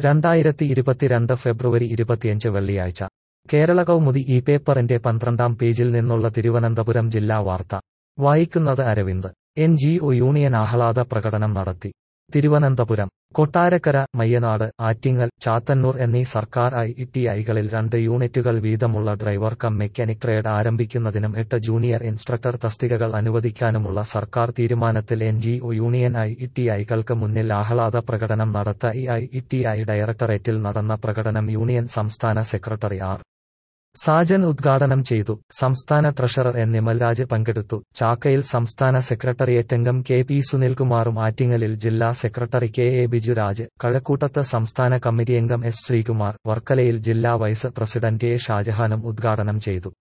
രണ്ടായിരത്തി ഇരുപത്തിരണ്ട് ഫെബ്രുവരി ഇരുപത്തിയഞ്ച് വെള്ളിയാഴ്ച കേരള കൗമുദി ഈ പേപ്പറിന്റെ പന്ത്രണ്ടാം പേജിൽ നിന്നുള്ള തിരുവനന്തപുരം ജില്ലാ വാർത്ത വായിക്കുന്നത് Aravind N G O union ആഹ്ലാദ പ്രകടനം നടത്തി തിരുവനന്തപുരം കൊട്ടാരക്കര മയ്യനാട് ആറ്റിങ്ങൽ ചാത്തന്നൂർ എന്നീ സർക്കാർ ഐ ടി ഐകളിൽ രണ്ട് യൂണിറ്റുകൾ വീതമുള്ള ഡ്രൈവർ കം മെക്കാനിക് ട്രേഡ് ആരംഭിക്കുന്നതിനും എട്ട് ജൂനിയർ ഇൻസ്ട്രക്ടർ തസ്തികകൾ അനുവദിക്കാനുമുള്ള സർക്കാർ തീരുമാനത്തിൽ N G O union I T ഐകൾക്ക് മുന്നിൽ ആഹ്ലാദ പ്രകടനം നടത്ത ഈ ഐ ടി ഐ ഡയറക്ടറേറ്റിൽ നടന്ന പ്രകടനം യൂണിയൻ സംസ്ഥാന സെക്രട്ടറി ആർ സാജൻ ഉദ്ഘാടനം ചെയ്തു സംസ്ഥാന ട്രഷറർ എൻ നിമൽരാജ് പങ്കെടുത്തു ചാക്കയിൽ സംസ്ഥാന സെക്രട്ടറിയേറ്റംഗം കെ പി സുനിൽകുമാറും ആറ്റിങ്ങലിൽ ജില്ലാ സെക്രട്ടറി കെ എ ബിജുരാജ് കഴക്കൂട്ടത്ത് സംസ്ഥാന കമ്മിറ്റി അംഗം എസ് ശ്രീകുമാർ വർക്കലയിൽ ജില്ലാ വൈസ് പ്രസിഡന്റ് എ ഷാജഹാനും ഉദ്ഘാടനം ചെയ്തു